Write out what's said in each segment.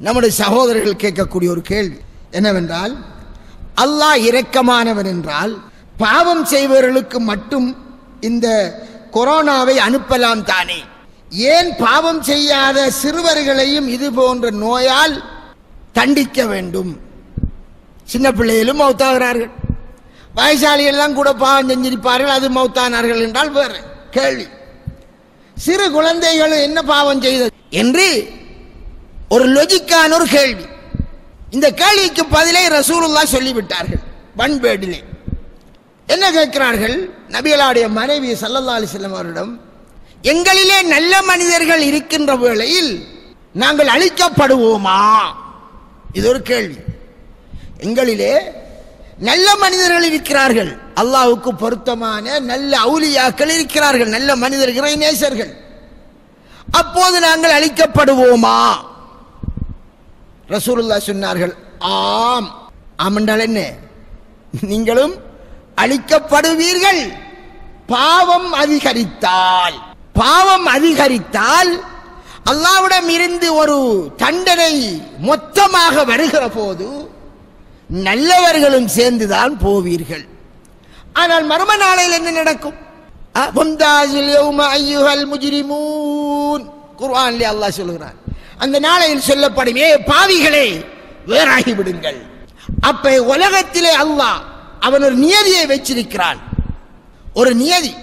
நம்முடைய சகோதரர்கள் கேட்கக்கூடிய ஒரு கேள்வி என்னவென்றால் அல்லாஹ் இரக்கமானவன் என்றால் பாவம் செய்பவர்களுக்கு மட்டும் இந்த கொரோனாவை அனுப்பலாம் தானே ஏன் பாவம் செய்யாத சிறுவர்களையும் இது போன்ற நோயால் தண்டிக்க வேண்டும் சின்ன பிள்ளைகளும் மௌத்தாகிறார்கள் வயசாளிகள் தான் கூட பாவம் செஞ்சிருப்பார்கள் அது மௌத்தானார்கள் என்றால் வேறு கேள்வி சிறு குழந்தைகள் என்ன பாவம் செய்தது என்று ஒரு லொஜிக்கான ஒரு கேள்வி இந்த கேள்விக்கு பதிலை ரசூலுல்லா சொல்லிவிட்டார்கள் பண்பேடிலே என்ன கேட்கிறார்கள் நபிகளாடைய மனைவி சல்லல்லா அலிஸ்லாம் அவரிடம் எங்களிலே நல்ல மனிதர்கள் இருக்கின்ற வேளையில் நாங்கள் அழிக்கப்படுவோமா இது ஒரு கேள்வி எங்களிலே நல்ல மனிதர்கள் இருக்கிறார்கள் அல்லாஹ்வுக்கு பொருத்தமான நல்ல அவுலியாக்கள் இருக்கிறார்கள் நல்ல மனிதர் இறைநேசர்கள் அப்போது நாங்கள் அழிக்கப்படுவோமா ரசூலுல்லா சொன்னார்கள் ஆம் ஆம் என்றால் என்ன நீங்களும் அழிக்கப்படுவீர்கள் பாவம் அதிகரித்தால் பாவம் அதிகரித்தால் அல்லாவிடம் இருந்து ஒரு தண்டனை மொத்தமாக வருகிற போது நல்லவர்களும் சேர்ந்துதான் போவீர்கள் ஆனால் மர்ம நாளையில் என்ன நடக்கும் அ, மும்தாஜில் யௌம அய்யுஹல் முஜ்ரிமூன் குர்ஆனிலே அல்லாஹ் சொல்கிறான் அந்த நாளையில் சொல்லப்படும் ஏ பாவிகளே வேறாகி விடுங்கள் அப்ப உலகத்திலே அல்லாஹ் அவன் ஒரு நியதியை வச்சிருக்கிறான் ஒரு நியதி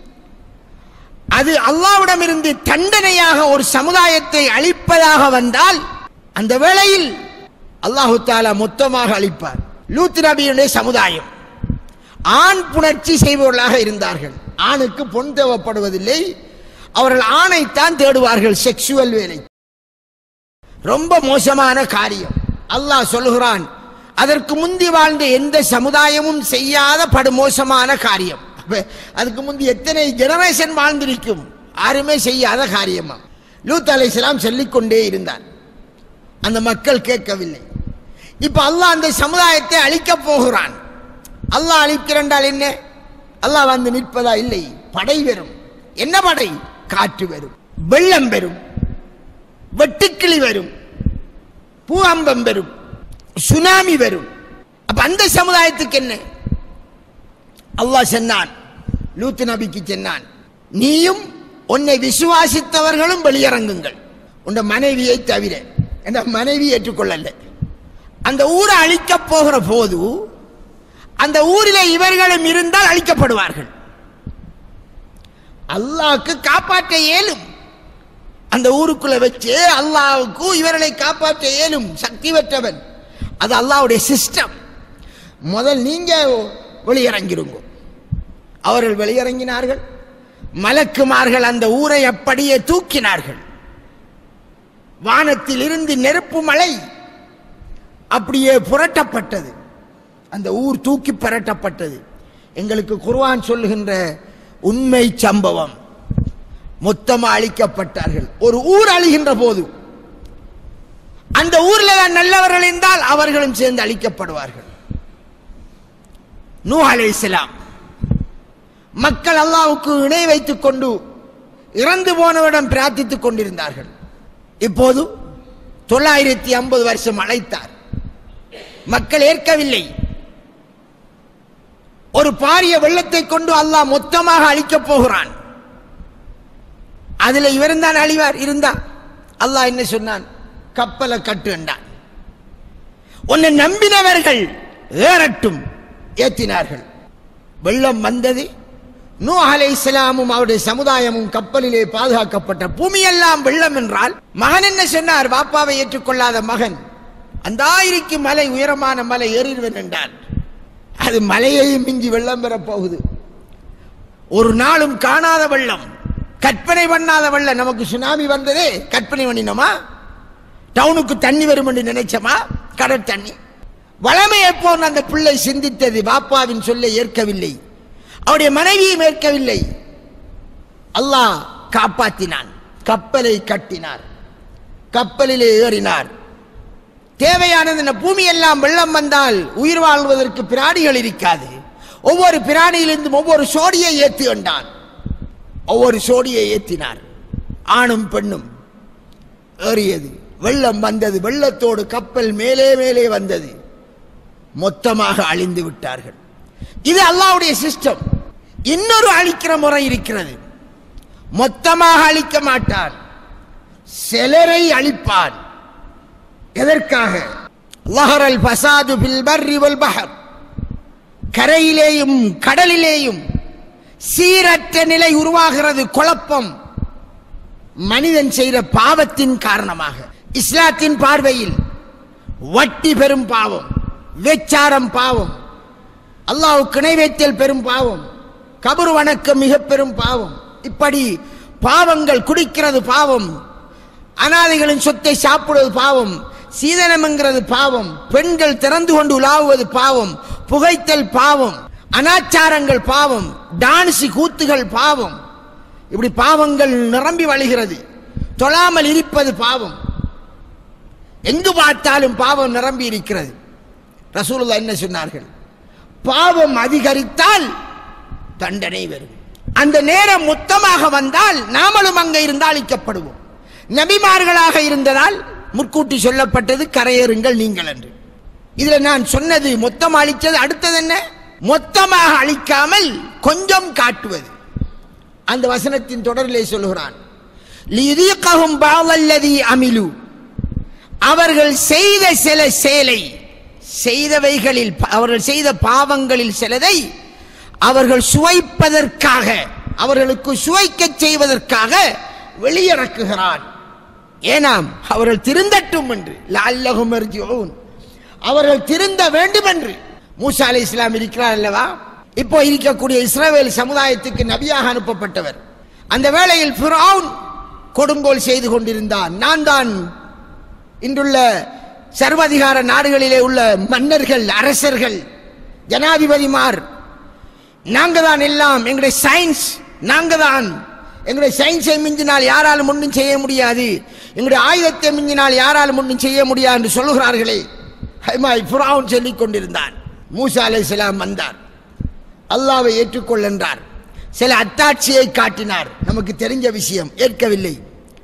அது அல்லாவிடமிருந்து தண்டனையாக ஒரு சமுதாயத்தை அழிப்பதாக வந்தால் அந்த வேளையில் அல்லாஹு தாலா மொத்தமாக அழிப்பார் லூத் நபியுடைய சமுதாயம் ஆண் புணர்ச்சி செய்பவர்களாக இருந்தார்கள் ஆணுக்கு பொன் தேவைப்படுவதில்லை அவர்கள் ஆணைத்தான் தேடுவார்கள் செக்ஷுவல் வேலை ரொம்ப மோசமான காரியம் அல்லாஹ் சொல்லுகிறான் அதற்கு முந்தி வாழ்ந்த எந்த சமுதாயமும் செய்யாத படுமோசமான காரியம் அப்ப அதுக்கு முந்தி எத்தனை ஜெனரேஷன் வாழ்ந்திருக்கும் யாருமே செய்யாத காரியமா லூத் அலைஹிஸ்ஸலாம் சொல்லிக்கொண்டே இருந்தார் அந்த மக்கள் கேட்கவில்லை இப்ப அல்லாஹ் அந்த சமுதாயத்தை அழிக்கப் போகிறான் அல்லாஹ் அழிக்கிறண்டால் என்ன அல்லாஹ் வந்து நிற்பதா இல்லை படை வரும் என்ன படை காற்று வரும் வெள்ளம் வரும் வெட்டுக்கிளி வரும் பூகம்பம் வரும் சுனாமி வரும் அப்ப அந்த சமுதாயத்துக்கு என்ன அல்லாஹ் சொன்னான் லூத்து நபிக்கு சொன்னான் நீயும் உன்னை விசுவாசித்தவர்களும் வெளியிறங்குங்கள் உன் மனைவியை தவிர என்ற மனைவி ஏற்றுக்கொள்ளல அந்த ஊரை அழிக்கப் போகிற போது அந்த ஊரிலே இவர்களும் இருந்தால் அழிக்கப்படுவார்கள் அல்லாஹ்க்கு காப்பாற்ற இயலும் அந்த ஊருக்குள்ள வச்சு அல்லாஹ்வுக்கு இவர்களை காப்பாற்ற இயலும் சக்தி பெற்றவன் அது அல்லாஹ்வுடைய சிஸ்டம் முதல் நீங்க வெளியிறங்கிருங்க அவர்கள் வெளியிறங்கினார்கள் மலக்குமார்கள் அந்த ஊரை அப்படியே தூக்கினார்கள் வானத்தில் இருந்து நெருப்பு மழை அப்படியே புரட்டப்பட்டது அந்த ஊர் தூக்கி புரட்டப்பட்டது எங்களுக்கு குர்ஆன் சொல்லுகின்ற உண்மை சம்பவம் மொத்தமா அழிக்கப்பட்டார்கள் ஒரு ஊர் அழிகின்ற போது அந்த ஊர்ல தான் நல்லவர்கள் இருந்தால் அவர்களும் சேர்ந்து அழிக்கப்படுவார்கள் நூ அலைஹிஸ்ஸலாம் மக்கள் அல்லாஹ்வுக்கு இணை வைத்துக் கொண்டு இறந்து போனவிடம் பிரார்த்தித்துக் கொண்டிருந்தார்கள் இப்போது தொள்ளாயிரத்தி ஐம்பது வருஷம் அழைத்தார் மக்கள் ஏற்கவில்லை ஒரு பாரிய வெள்ளத்தை கொண்டு அல்லாஹ் மொத்தமாக அழிக்கப் போகிறான் அதுல இவரும் தான் அழிவார் இருந்தா அல்லாஹ் என்ன சொன்னான் கப்பலை கட்டு என்றான் உன்னை நம்பினவர்கள் ஏறட்டும் ஏத்தினார்கள் வெள்ளம் வந்தது நூ அலை இஸ்லாமும் அவருடைய சமுதாயமும் கப்பலிலே பாதுகாக்கப்பட்ட பூமியெல்லாம் வெள்ளம் என்றால் மகன் என்ன சொன்னார் பாப்பாவை ஏற்றுக்கொள்ளாத மகன் அந்த ஆயிரிக்கு மலை உயரமான மலை ஏறிடுவேன் என்றான் அது மலையையும் மிஞ்சி வெள்ளம் பெறப் போகுது ஒரு நாளும் காணாத வெள்ளம் கற்பனை பண்ணாத வெள்ளம் நமக்கு சுனாமி வந்ததே கற்பனை பண்ணினோமா டவுனுக்கு தண்ணி வரும் என்று நினைச்சோமா கடல் தண்ணி வளமையை போன அந்த பிள்ளை சிந்தித்தது பாப்பாவின் சொல்லை ஏற்கவில்லை அவருடைய மனைவியும் ஏற்கவில்லை அல்லாஹ் காப்பாற்றினான் கப்பலை கட்டினார் கப்பலிலே ஏறினார் தேவையானது இந்த பூமி எல்லாம் வெள்ளம் வந்தால் உயிர் வாழ்வதற்கு பிராணிகள் இருக்காது ஒவ்வொரு பிராணியிலிருந்தும் ஒவ்வொரு சோடியை ஏற்றி கொண்டான் ஒவ்வொரு சோடியை ஏற்றினார் ஆணும் பெண்ணும் ஏறியது வெள்ளம் வந்தது வெள்ளத்தோடு கப்பல் மேலே மேலே வந்தது மொத்தமாக அழிந்து விட்டார்கள் இது அல்லாஹ்வுடைய சிஸ்டம் இன்னொரு அழிக்கிற முறை இருக்கிறது மொத்தமாக அழிக்க மாட்டான் சிலரை அழிப்பான் எதற்காக லஹரல் பசாது பில் பர்ரி வல் பஹர் கரையிலேயும் கடலிலேயும் சீரற்ற நிலை உருவாகிறது குழப்பம் மனிதன் செய்த பாவத்தின் காரணமாக இஸ்லாத்தின் பார்வையில் வட்டி பெரும் பாவம் வெச்சாரம் பாவம் அல்லாஹ்வுக்கு இணை வைத்தல் பெரும் பாவம் கபர் வணக்கம் மிக பெரும் பாவம் இப்படி பாவங்கள் குடிக்கிறது பாவம் அனாதைகளின் சொத்தை சாப்பிடுவது பாவம் சீதனம்ங்கிறது பாவம் பெண்கள் திறந்து கொண்டு உலாவுவது பாவம் புகைத்தல் பாவம் அனாச்சாரங்கள் பாவம் டான்ஸ் கூத்துகள் பாவம் இப்படி பாவங்கள் நிரம்பி வழிகிறது தொழாமல் இருப்பது பாவம் எங்கு பார்த்தாலும் பாவம் நிரம்பி இருக்கிறது ரசூலுல்லாஹ் என்ன சொன்னார்கள் பாவம் அதிகரித்தால் தண்டனை வரும் அந்த நேரம் மொத்தமாக வந்தால் நாமளும் அங்கே இருந்து அழிக்கப்படுவோம் நபிமார்களாக இருந்ததால் முற்கூட்டி சொல்லப்பட்டது கரையேறுங்கள் நீங்கள் என்று இதுல நான் சொன்னது மொத்தம் அழித்தது அடுத்தது என்ன மொத்தமாக அழிக்காமல் கொஞ்சம் காட்டுவது அந்த வசனத்தின் தொடரிலே சொல்லுகிறான் லியுதீகஹும் பாவல்லதி அமிலு அவர்கள் செய்த சில செயலை செய்தவைகளில் அவர்கள் செய்த பாவங்களில் சிலதை அவர்கள் சுவைப்பதற்காக அவர்களுக்கு சுவைக்கச் செய்வதற்காக வெளியிறக்குகிறான் ஏனாம் அவர்கள் திருந்தட்டும் என்று லஅல்லஹும் யர்ஜிஊன் அவர்கள் திருந்த வேண்டும் என்று மூசா அலை இஸ்லாம் இருக்கிறார் அல்லவா இப்போ இருக்கக்கூடிய இஸ்ரவேல் சமுதாயத்துக்கு நபியாக அனுப்பப்பட்டவர் அந்த வேளையில் ஃபிரௌன் கொடுங்கோல் செய்து கொண்டிருந்தான் நான் தான் இன்றுள்ள சர்வாதிகார நாடுகளிலே உள்ள மன்னர்கள் அரசர்கள் ஜனாதிபதிமார் நாங்க தான் எல்லாம் எங்களுடைய சயின்ஸ் நாங்க தான் எங்களுடைய சயின்ஸை மிஞ்சினால் யாராலும் ஒன்றும் செய்ய முடியாது எங்களுடைய ஆயுதத்தை மிஞ்சினால் யாராலும் ஒன்றும் செய்ய முடியாது என்று சொல்லுகிறார்களே ஹைமாய் புறாவும் சொல்லிக் கொண்டிருந்தான் மூசா அலைஹிஸ்ஸலாம் வந்தார் அல்லாவை ஏற்றுக்கொள் என்றார் சில அத்தாட்சியை காட்டினார் நமக்கு தெரிஞ்ச விஷயம் ஏற்கவில்லை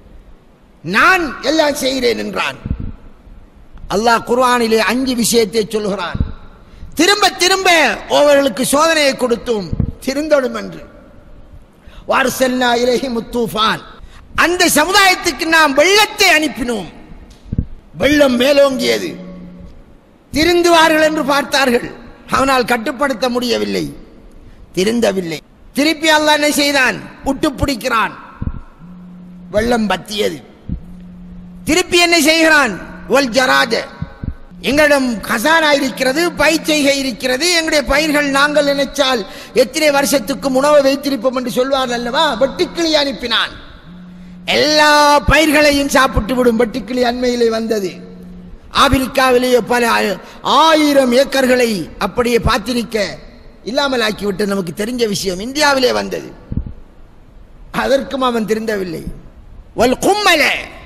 நான் எல்லாம் செய்கிறேன் என்றான் அல்லாஹ் குர்ஆனிலே அஞ்சு விஷயத்தை சொல்கிறான் திரும்ப திரும்ப அவர்களுக்கு சோதனையை கொடுத்தும் திருந்தடும் என்று வாரசல்லா இலஹி முத்தூஃபான் அந்த சமுதாயத்துக்கு நாம் வெள்ளத்தை அனுப்பினோம் வெள்ளம் மேலோங்கியது திருந்துவார்கள் என்று பார்த்தார்கள் அவனால் கட்டுப்படுத்த முடியவில்லை திருந்தவில்லை திருப்பி அல்லாஹ் என்ன செய்தான் விட்டு பிடிக்கிறான் வெள்ளம் பத்தியது திருப்பி என்ன செய்கிறான் ஒல் ஜராஜ எங்களிடம் கசானா இருக்கிறது பயிற்செய்கை இருக்கிறது எங்களுடைய பயிர்கள் நாங்கள் நினைச்சால் எத்தனை வருஷத்துக்கு உணவை வைத்திருப்போம் என்று சொல்வார் அல்லவா வெட்டுக்கிளி அனுப்பினான் எல்லா பயிர்களையும் சாப்பிட்டு விடும் வெட்டுக்கிளி அண்மையிலே வந்தது ஆப்பிரிக்காவிலேயே பல ஆயிரம் ஏக்கர்களை அப்படியே பாத்திரிக்க இல்லாமல் ஆக்கிவிட்டு நமக்கு தெரிஞ்ச விஷயம் இந்தியாவிலே வந்தது அதற்கும் அவன் திருந்தவில்லை வல் கும்மல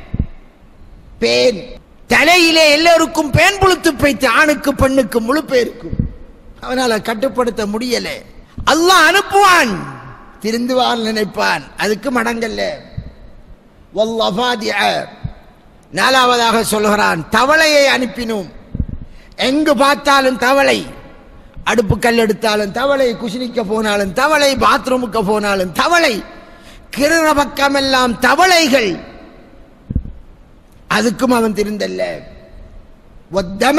பேன் தலையிலே எல்லோருக்கும் பேன் புழுத்து பைத்து ஆணுக்கு பெண்ணுக்கு முழு பேருக்கும் அவனால கட்டுப்படுத்த முடியல அல்லாஹ் அனுப்புவான் திருந்துவான் நினைப்பான் அதுக்கு மடங்கல்ல வல்லஃபாதிஅ நாலாவதாக சொல்கிறான் தவளையை அனுப்பினோம் எங்கு பார்த்தாலும் தவளை அடுப்பு கல் எடுத்தாலும் தவளை குசினிக்க போனாலும் தவளை பாத்ரூமுக்கு போனாலும் தவளை கிருண பக்கமெல்லாம் தவளைகள் அதுக்கும் அவன் திருந்தல்ல ஒத்தம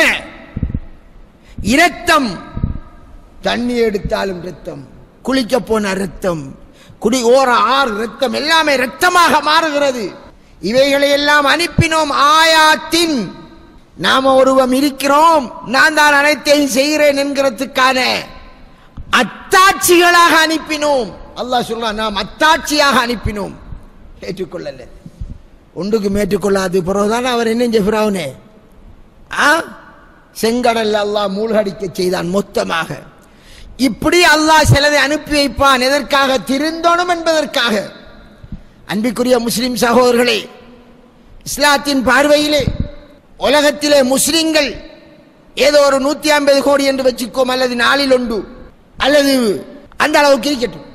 இரத்தம் தண்ணி எடுத்தாலும் ரத்தம் குளிக்க போன ரத்தம் குடி ஓர ஆறு ரத்தம் எல்லாமே ரத்தமாக மாறுகிறது இவைகளை எல்லாம் அனுப்பினோம் ஆயாத்தின் நாம ஒருவம் இருக்கிறோம் நான் தான் அனைத்தையும் செய்கிறேன் என்கிறதுக்கான அத்தாட்சிகளாக அனுப்பினோம் அல்லாஹ் சொல்றான் நாம் அத்தாட்சியாக அனுப்பினோம் ஏற்றுக்கொள்ளல ஒன்றுக்கும் ஏற்றுக்கொள்ளாது பிறகுதான் அவர் என்ன செய்கிறாவுனே ஆ செங்கடல் அல்லாஹ் மூழ்கடிக்க செய்தான் மொத்தமாக இப்படி அல்லாஹ் சிலதை அனுப்பி வைப்பான் எதற்காக திருந்தோணும் என்பதற்காக அன்பிற்குரிய முஸ்லிம் சகோதரர்களே இஸ்லாத்தின் பார்வையிலே உலகத்திலே முஸ்லிம்கள் ஏதோ ஒரு நூத்தி ஐம்பது கோடி என்று வச்சுக்கோம் அல்லது நாளில் ஒன்று அல்லது அந்த அளவுக்கு இருக்கட்டும்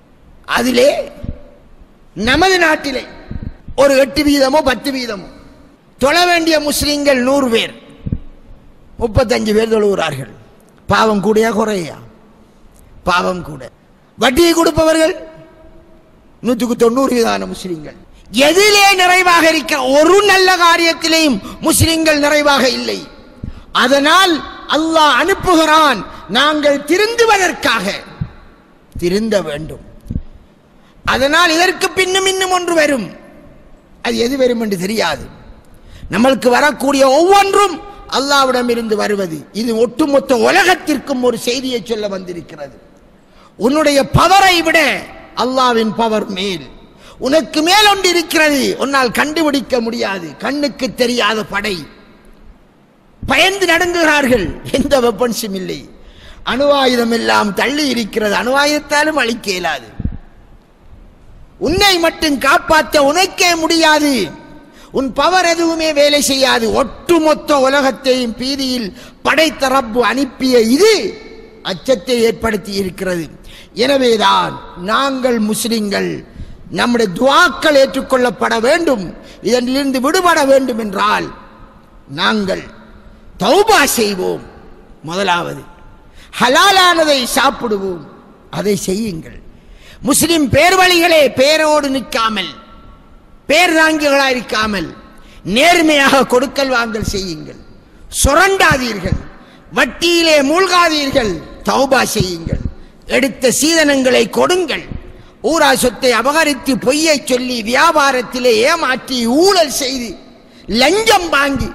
அதிலே நமது நாட்டிலே ஒரு எட்டு வீதமோ பத்து வீதமோ தொழ வேண்டிய முஸ்லிம்கள் நூறு பேர் முப்பத்தஞ்சு பேர் தொழுகிறார்கள் பாவம் கூடயா குறையா பாவம் கூட வட்டியை கொடுப்பவர்கள் நூற்றுக்கு தொண்ணூறு வீதமான முஸ்லிம்கள் எதிலே நிறைவாக இருக்க ஒரு நல்ல காரியத்திலேயும் முஸ்லிம்கள் நிறைவாக இல்லை அதனால் அல்லாஹ் அனுப்புகிறான் நாங்கள் திருந்துவதற்காக திருந்த வேண்டும் அதனால் இதற்கு பின்னும் இன்னும் ஒன்று வரும் அது எது வரும் என்று தெரியாது நம்மளுக்கு வரக்கூடிய ஒவ்வொன்றும் அல்லாவிடம் இருந்து வருவது இது ஒட்டுமொத்த உலகத்திற்கும் ஒரு செய்தியை சொல்ல வந்திருக்கிறது உன்னுடைய பவரை விட அல்லாவின் பவர் மேல் உனக்கு மேல் ஒன்று இருக்கிறது உன்னால் கண்டுபிடிக்க முடியாது கண்ணுக்கு தெரியாத படை பயந்து நடுங்குகிறார்கள் எந்த வெப்பன்ஸும் இல்லை அணுவாயுதம் எல்லாம் தள்ளி இருக்கிறது அணுவாயுதத்தாலும் அழிக்க இயலாது உன்னை மட்டும் காப்பாற்ற உனக்கே முடியாது உன் பவர் எதுவுமே வேலை செய்யாது ஒட்டுமொத்த உலகத்தையும் பீதியில் படைத்த ரப்பு அனுப்பிய இது அச்சத்தை ஏற்படுத்தி இருக்கிறது எனவேதான் நாங்கள் முஸ்லிம்கள் நம்முடைய துவாக்கள் ஏற்றுக்கொள்ளப்பட வேண்டும் இதனிலிருந்து விடுபட வேண்டும் என்றால் நாங்கள் தௌபா செய்வோம் முதலாவது ஹலாலானதை சாப்பிடுவோம் அதை செய்யுங்கள் முஸ்லிம் பேர்வழிகளே பேரோடு நிற்காமல் பேர் தாங்கிகளாக இருக்காமல் நேர்மையாக கொடுக்கல் வாங்கல் செய்யுங்கள் சுரண்டாதீர்கள் வட்டியிலே மூழ்காதீர்கள் தௌபா செய்யுங்கள் எடுத்த சீதனங்களை கொடுங்கள் ஊரா சொத்தை அபகரித்து பொய்யை சொல்லி வியாபாரத்திலே ஏமாற்றி ஊழல் செய்து லஞ்சம் வாங்கி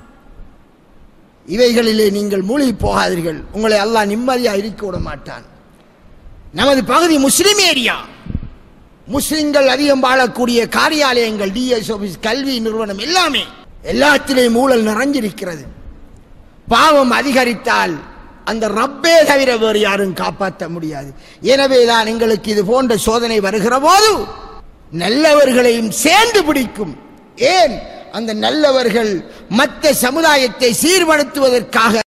இவைகளிலே நீங்கள் மூழ்கி போகாதீர்கள் உங்களை அல்லாஹ் நிம்மதியாக இருக்க விட மாட்டான் நமது பகுதி முஸ்லிம் ஏரியா முஸ்லிம்கள் அதிகம் வாழக்கூடிய காரியாலயங்கள் டிஎஸ் ஆபீஸ் கல்வி நிறுவனம் எல்லாமே எல்லாத்திலேயும் ஊழல் நிறைஞ்சிருக்கிறது பாவம் அதிகரித்தால் அந்த ரப்பே தவிர வேறு யாரும் காப்பாற்ற முடியாது எனவேதான் எங்களுக்கு இது போன்ற சோதனை வருகிற போது நல்லவர்களையும் சேர்ந்து பிடிக்கும் ஏன் அந்த நல்லவர்கள் மற்ற சமுதாயத்தை சீர்படுத்துவதற்காக